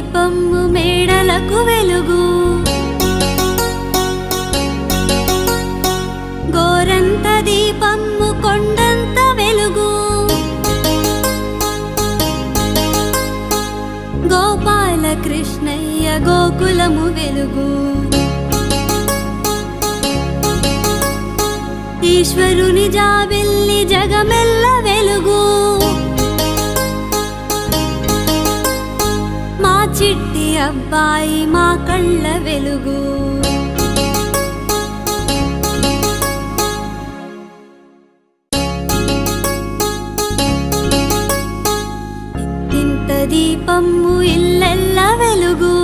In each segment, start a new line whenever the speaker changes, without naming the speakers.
దీపము మేడలకు వెలుగు గోరంత దీపము కొండంత వెలుగు గోపాల కృష్ణయ్య గోకులము వెలుగు ఈశ్వరుని జాబిల్లి జగమెల్ల వెలుగు మా చిట్టి అబ్బాయి మా కళ్ళ వెలుగు ఇంత దీపము ఇల్లెల్ల వెలుగు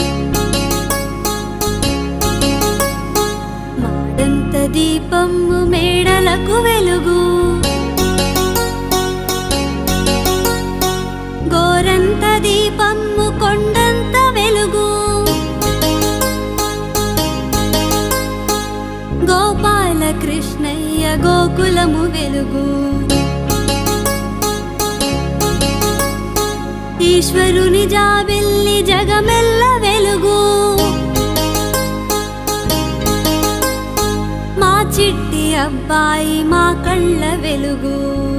మాడంత దీపము మేడలకు వెలుగు గోరంత దీపము కొండంత వెలుగు గోపాల కృష్ణయ్య గోకులము వెలుగు ఈశ్వరుని జాబిల్లి జగమెల్ల వెలుగు మా చిట్టి అబ్బాయి మా కళ్ళ వెలుగు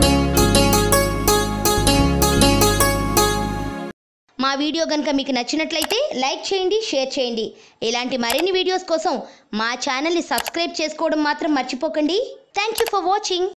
మా వీడియో కనుక మీకు నచ్చినట్లయితే లైక్ చేయండి షేర్ చేయండి ఇలాంటి మరిన్ని వీడియోస్ కోసం మా ఛానల్ని సబ్స్క్రైబ్ చేసుకోవడం మాత్రం మర్చిపోకండి థ్యాంక్ యూ ఫర్ వాచింగ్